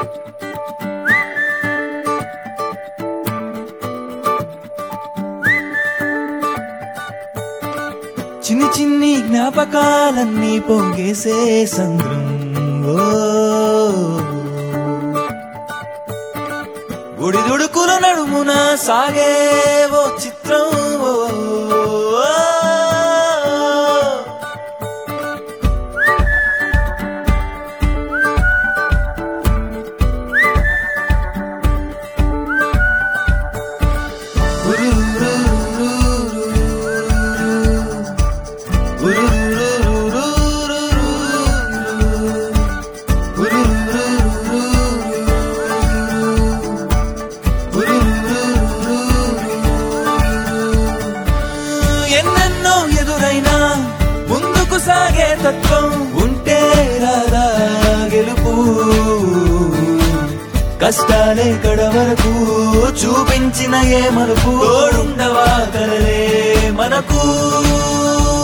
చిన్ని చిన్ని జ్ఞాపకాలన్నీ పొంగేసే సంద్రం ఓ గుడిదుడుకుల నడుమున సాగే ఓ చిత్రం ఓ ఎన్నెన్నో ఎదురైనా ముందుకు సాగే తత్వం ఉంటే రాదా గెలుపు కష్టాలే కడ వరకు చూపించిన ఏ మలుపు తోడుండవా కలలే మనకు